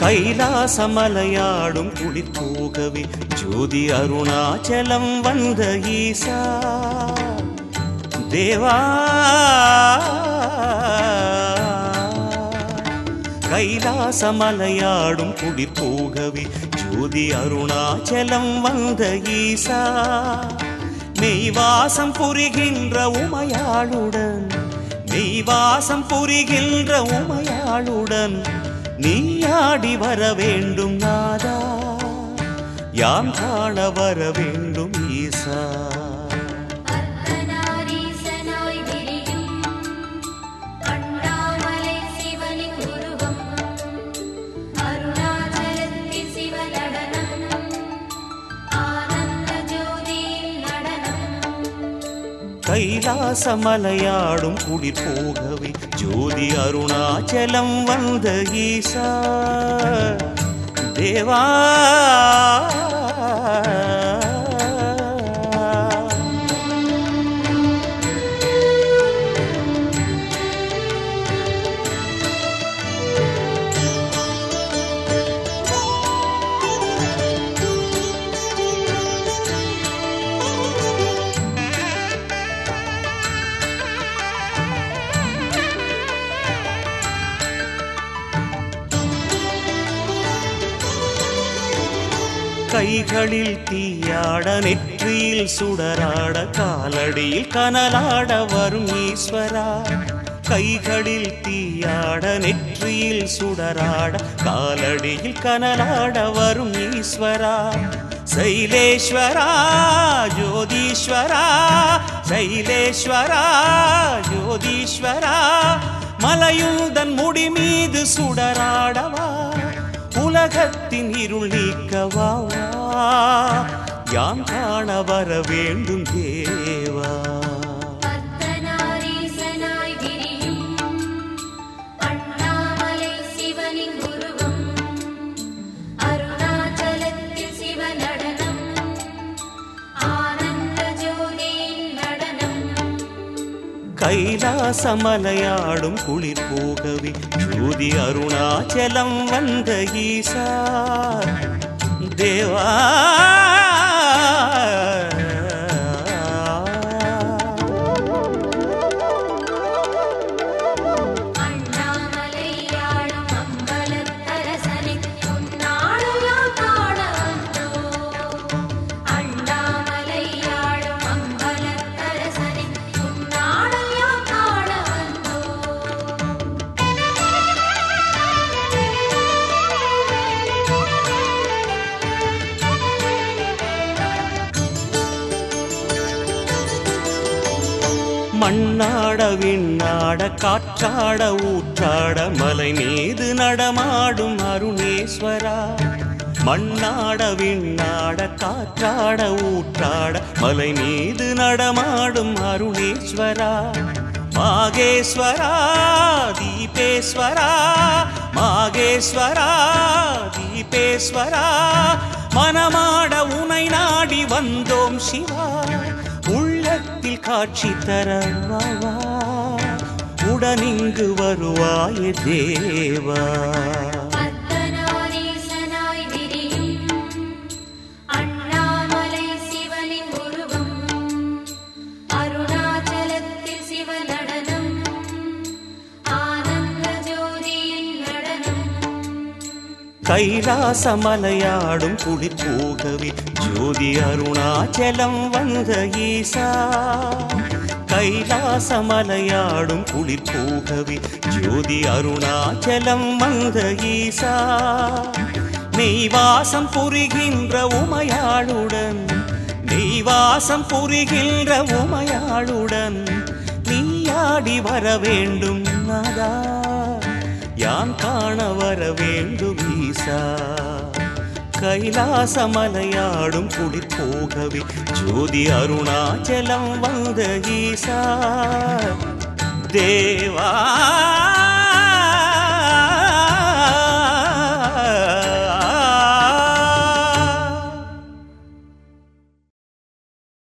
கைலாசமலையாடும் குளிர் போகவே ஜோதி அருணாச்சலம் வந்த ஈசா தேவா கைலாசமலையாடும் குளிர் போகவே ஜோதி அருணாச்சலம் வந்த ஈசா மெய்வாசம் புரிகின்ற உமையாளுடன் மெய்வாசம் புரிகின்ற உமையாளுடன் நீயாடி வர வேண்டும் நாதா யாம் காண வர வேண்டும் ஈசா அர்த்தநாரீசனாய் விரியும் அண்ணாமலை சிவனின் உருவம் அருணாச்சலத்தில் சிவநடனம் ஆனந்த ஜோதியின் நடனம் கைலாசமலையாடும் குளிர் போகவே ஜோதி அருணாச்சலம் வந்த ஈசா தேவா கைகளில் தீயாட நெற்றியில் சுடராட காலடியில் கனலாட வரும் ஈஸ்வரா கைகளில் தீயாட நெற்றியில் சுடராட காலடியில் கனலாட வரும் ஈஸ்வரா சைலேஸ்வரா ஜோதீஸ்வரா சைலேஸ்வரா ஜோதீஸ்வரா மலையுந்தன் முடி மீது சுடராடவா உலகத்தின் இருள் நீக்கவா யாம் காண வர வேண்டும் தேவா அர்த்தநாரீசனாய் விரியும் அண்ணாமலை சிவனின் உருவம் அருணாச்சலத்தில் சிவநடனம் ஆனந்த ஜோதியின் நடனம் கைலாசமலையாடும் குளிர் போகவே ஜோதி அருணாச்சலம் வந்த ஈசா தேவா அண்ணாமலையாடும் அம்பலத்தரசனை உன்னாடுலாம் காண வந்தோம். அண்ணாமலையாடும் அம்பலத்தரசனை உன்னாடுலாம் காண வந்தோம். மண்ணாட விண்ணாட காற்றாட ஊற்றாட மலை மீது நடமாடும் அருணேஸ்வரா மண்ணாட விண்ணாட காற்றாட ஊற்றாட மலை மீது நடமாடும் அருணேஸ்வரா மாகேஸ்வரா தீபேஸ்வரா மாகேஸ்வரா தீபேஸ்வரா மனமாட உனை நாடி வந்தோம் சிவா உள்ளத்தில் காட்சி தர வா, வா. உடனிங்கு வருவாய தேவா அர்த்தநாரீசனாய் விரியும் அண்ணாமலை சிவனின் உருவம் அருணாச்சலத்தில் சிவநடனம் ஆனந்த ஜோதியின் நடனம் கைலாசமலையாடும் குளிர் போகவே ஜோதி அருணாச்சலம் வந்த ஈசா கைலாசமலையாடும் குளிர் போகவே ஜோதி அருணாச்சலம் வந்த ஈசா மெய்வாசம் புரிகின்ற உமையாளுடன் மெய்வாசம் புரிகின்ற உமையாளுடன் நீயாடி வர வேண்டும் நாதா யான் காண வர வேண்டும் ஈசா கைலாசமலையாடும் குளிர் போகவே ஜோதி அருணாச்சலம் வந்த ஈசா தேவா